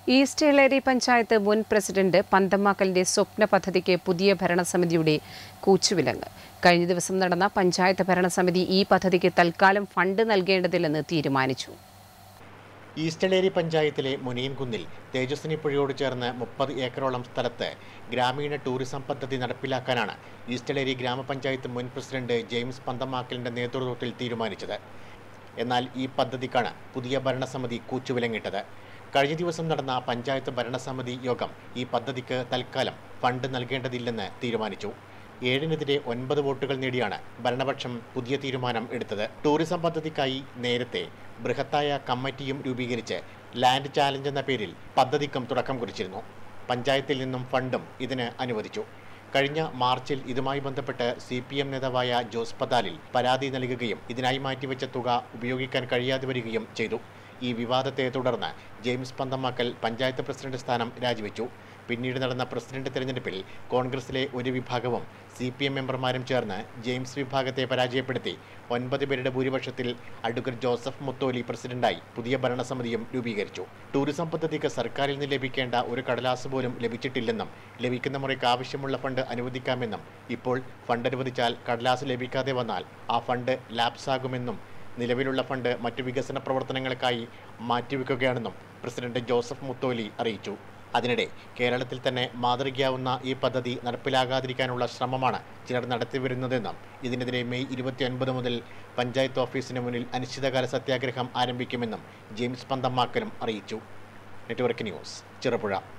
east Eleri panchayat മുൻ president പന്തമാക്കലിന്റെ സ്വപ്ന പദ്ധതിക്ക് പുതിയ ഭരണസമിതിയുടെ കൂച്ചുവിലങ്ങ് കഴിഞ്ഞ ദിവസം നടന്ന പഞ്ചായത്ത് ഭരണസമിതി ഈ പദ്ധതിക്ക് തൽക്കാലം ഫണ്ട് നൽകേണ്ടതില്ലെന്ന് തീരുമാനിച്ചു ഈസ്റ്റലേരി പഞ്ചായത്തിലെ മുനിയൻകുന്നിൽ തേജസ്വിനി പുഴയോട് ചേർന്ന് മുപ്പത് ഏക്കറോളം സ്ഥലത്ത് ഗ്രാമീണ ടൂറിസം പദ്ധതി നടപ്പിലാക്കാനാണ് ഈസ്റ്റലേരി ഗ്രാമപഞ്ചായത്ത് മുൻ പ്രസിഡന്റ് ജെയിംസ് പന്തമാക്കലിന്റെ നേതൃത്വത്തിൽ തീരുമാനിച്ചത് എന്നാൽ ഈ പദ്ധതിക്കാണ് പുതിയ ഭരണസമിതി കൂച്ചുവിലങ്ങിട്ടത് കഴിഞ്ഞ ദിവസം നടന്ന പഞ്ചായത്ത് ഭരണസമിതി യോഗം ഈ പദ്ധതിക്ക് തൽക്കാലം ഫണ്ട് നൽകേണ്ടതില്ലെന്ന് തീരുമാനിച്ചു ഏഴിനെതിരെ ഒൻപത് വോട്ടുകൾ നേടിയാണ് ഭരണപക്ഷം പുതിയ തീരുമാനം എടുത്തത് ടൂറിസം പദ്ധതിക്കായി നേരത്തെ ബൃഹത്തായ കമ്മിറ്റിയും രൂപീകരിച്ച് ലാൻഡ് ചാലഞ്ച് എന്ന പേരിൽ പദ്ധതിക്കും തുടക്കം കുറിച്ചിരുന്നു പഞ്ചായത്തിൽ നിന്നും ഫണ്ടും ഇതിന് അനുവദിച്ചു കഴിഞ്ഞ മാർച്ചിൽ ഇതുമായി ബന്ധപ്പെട്ട് സി പി എം നേതാവായ ജോസ് പതാലിൽ പരാതി നൽകുകയും ഇതിനായി മാറ്റിവെച്ച തുക ഉപയോഗിക്കാൻ കഴിയാതെ വരികയും ചെയ്തു ഈ വിവാദത്തെ തുടർന്ന് ജെയിംസ് പന്തമാക്കൽ പഞ്ചായത്ത് പ്രസിഡന്റ് സ്ഥാനം രാജിവെച്ചു പിന്നീട് നടന്ന പ്രസിഡന്റ് തെരഞ്ഞെടുപ്പിൽ കോൺഗ്രസിലെ ഒരു വിഭാഗവും സി പി എം മെമ്പർമാരും ചേർന്ന് ജെയിംസ് വിഭാഗത്തെ പരാജയപ്പെടുത്തി ഒൻപത് പേരുടെ ഭൂരിപക്ഷത്തിൽ അഡ്വക്കേറ്റ് ജോസഫ് മുത്തോലി പ്രസിഡന്റായി പുതിയ ഭരണസമിതിയും രൂപീകരിച്ചു ടൂറിസം പദ്ധതിക്ക് സർക്കാരിൽ നിന്ന് ലഭിക്കേണ്ട ഒരു കടലാസ് പോലും ലഭിച്ചിട്ടില്ലെന്നും ലഭിക്കുന്ന മുറയ്ക്ക് ആവശ്യമുള്ള ഫണ്ട് അനുവദിക്കാമെന്നും ഇപ്പോൾ ഫണ്ട് അനുവദിച്ചാൽ കടലാസ് ലഭിക്കാതെ വന്നാൽ ആ ഫണ്ട് ലാപ്സാകുമെന്നും നിലവിലുള്ള ഫണ്ട് മറ്റു വികസന പ്രവർത്തനങ്ങൾക്കായി മാറ്റിവെക്കുകയാണെന്നും പ്രസിഡന്റ് ജോസഫ് മുത്തോലി അറിയിച്ചു അതിനിടെ കേരളത്തിൽ തന്നെ മാതൃകയാവുന്ന ഈ പദ്ധതി നടപ്പിലാകാതിരിക്കാനുള്ള ശ്രമമാണ് ചിലർ നടത്തിവരുന്നതെന്നും ഇതിനെതിരെ മെയ് ഇരുപത്തിയൊൻപത് മുതൽ പഞ്ചായത്ത് ഓഫീസിന് മുന്നിൽ അനിശ്ചിതകാല സത്യാഗ്രഹം ആരംഭിക്കുമെന്നും ജെയിംസ് പന്തമാക്കലും അറിയിച്ചു നെറ്റ്വർക്ക് ന്യൂസ് ചെറുപുഴ